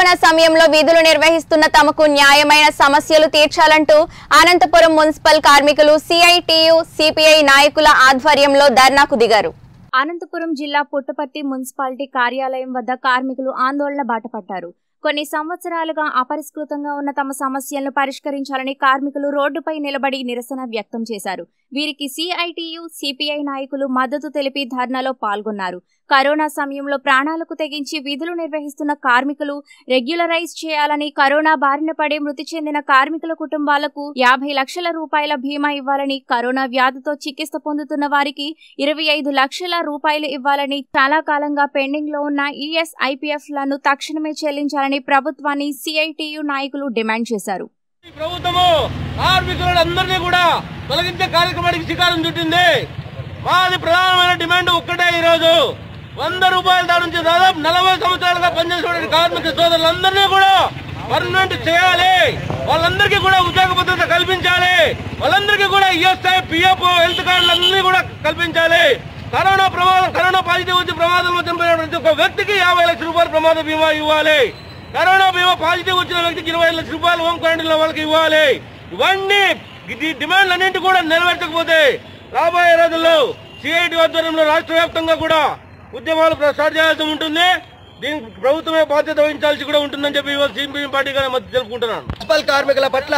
corona సమయంలో విధులు నిర్వహిస్తున్న తమకు న్యాయమైన సమస్యలు తీర్చాలంటూ అనంతపురం మున్సిపల్ కార్మికులు సిఐటియు సిపిఐ నాయకుల ఆధ్వర్యంలో ధర్నాకు దిగారు అనంతపురం జిల్లా పుట్టపర్తి మున్సిపాలిటీ కార్యాలయం వద్ద కార్మికులు ఆందోళన బాటపట్టారు కొన్ని సంవత్సరాలుగా అపరిష్కృతంగా ఉన్న తమ సమస్యలను పరిష్కరించాలని కార్మికులు రోడ్డుపై నిలబడి నిరసన వ్యక్తం చేశారు వీరికి సిఐటియు సిపిఐ నాయకులు మద్దతు తెలిపి ధర్నాలో పాల్గొన్నారు కరోనా సమయంలో ప్రాణాలకు తెగించి విధులు నిర్వహిస్తున్న కార్మికులు రెగ్యులరైజ్ చేయాలని కరోనా బారిన పడి మృతి చెందిన కార్మికుల కుటుంబాలకు యాభై లక్షల రూపాయల బీమా ఇవ్వాలని కరోనా వ్యాధితో చికిత్స పొందుతున్న వారికి ఇరవై ఐదు లక్షల రూపాయలు ఇవ్వాలని చాలా కాలంగా పెండింగ్ లో ఉన్న ఈఎస్ఐపిఎఫ్ లను తక్షణమే చెల్లించాలని ప్రభుత్వాన్ని సిఐటియు నాయకులు డిమాండ్ చేశారు ఈ ప్రభుత్వము కార్మికులందరినీ కూడా తొలగించే కార్యక్రమానికి శ్రీకారం చుట్టింది మాది ప్రధానమైన డిమాండ్ ఒక్కటే ఈ రోజు వంద రూపాయల దాని నుంచి దాదాపు నలభై సంవత్సరాలుగా పనిచేసిన కార్మిక సోదరులందరినీ కూడా పర్మనెంట్ చేయాలి వాళ్ళందరికీ కూడా ఉద్యోగ భద్రత కల్పించాలి వాళ్ళందరికీ కూడా ఈఎస్ఐ పిఎఫ్ హెల్త్ కార్డులన్నీ కూడా కల్పించాలి కరోనా ప్రమాదం కరోనా పాజిటివ్ వచ్చి ప్రమాదంలో చనిపోయిన ప్రతి ఒక్క వ్యక్తికి యాభై లక్షల రూపాయల ప్రమాద బీమా ఇవ్వాలి కరోనా బీమా పాజిటివ్ వచ్చిన వ్యక్తికి ఇరవై ఐదు లక్షల రూపాయలు హోమ్ క్వారంటైన్ వాళ్ళకి ఇవ్వాలి ఇవన్నీ ఈ డిమాండ్లు అన్నింటి కూడా నెరవేర్చకపోతే రాబోయే రోజుల్లో సిఐటి ఆధ్వర్యంలో రాష్ట్ర వ్యాప్తంగా కూడా ఉద్యమాలు స్టార్ట్ చేయాల్సి ఉంటుంది దీనికి ప్రభుత్వమే బాధ్యత వహించాల్సి కూడా ఉంటుందని చెప్పి ఇవాళ సిపిఎం పార్టీగా మధ్య తెలుపుకుంటున్నాను మున్సిపల్ కార్మికుల పట్ల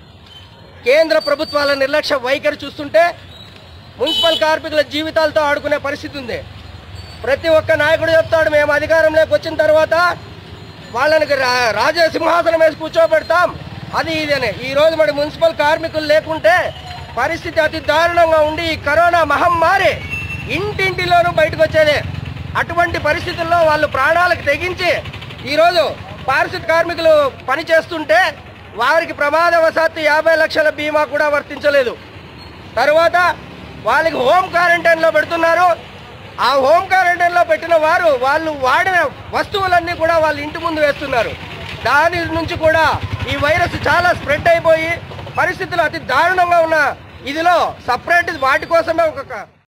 కేంద్ర ప్రభుత్వాల నిర్లక్ష్య వైఖరి చూస్తుంటే మున్సిపల్ కార్మికుల జీవితాలతో ఆడుకునే పరిస్థితి ఉంది ప్రతి ఒక్క నాయకుడు చెప్తాడు మేము అధికారంలోకి వచ్చిన తర్వాత వాళ్ళని రా- రాజ సింహాసనం వేసి కూర్చోబెడతాం అది ఇది అని ఈ రోజు మరి మున్సిపల్ కార్మికులు లేకుంటే పరిస్థితి అతి దారుణంగా ఉండి ఈ కరోనా మహమ్మారి ఇంటింటిలోనూ బయటకు వచ్చేదే అటువంటి పరిస్థితుల్లో వాళ్ళు ప్రాణాలకు తెగించి ఈరోజు పారిశుద్ధ కార్మికులు పని చేస్తుంటే వారికి ప్రమాదవశాత్తు యాభై లక్షల బీమా కూడా వర్తించలేదు తరువాత వాళ్ళకి హోమ్ క్వారంటైన్లో పెడుతున్నారు ఆ హోమ్ క్వారంటైన్లో పెట్టిన వారు వాళ్ళు వాడిన వస్తువులన్నీ కూడా వాళ్ళ ఇంటి ముందు వేస్తున్నారు దాని నుంచి కూడా ఈ వైరస్ చాలా స్ప్రెడ్ అయిపోయి పరిస్థితులు అతి దారుణంగా ఉన్న ఇదిలో సపరేట్ వాటి కోసమే ఒక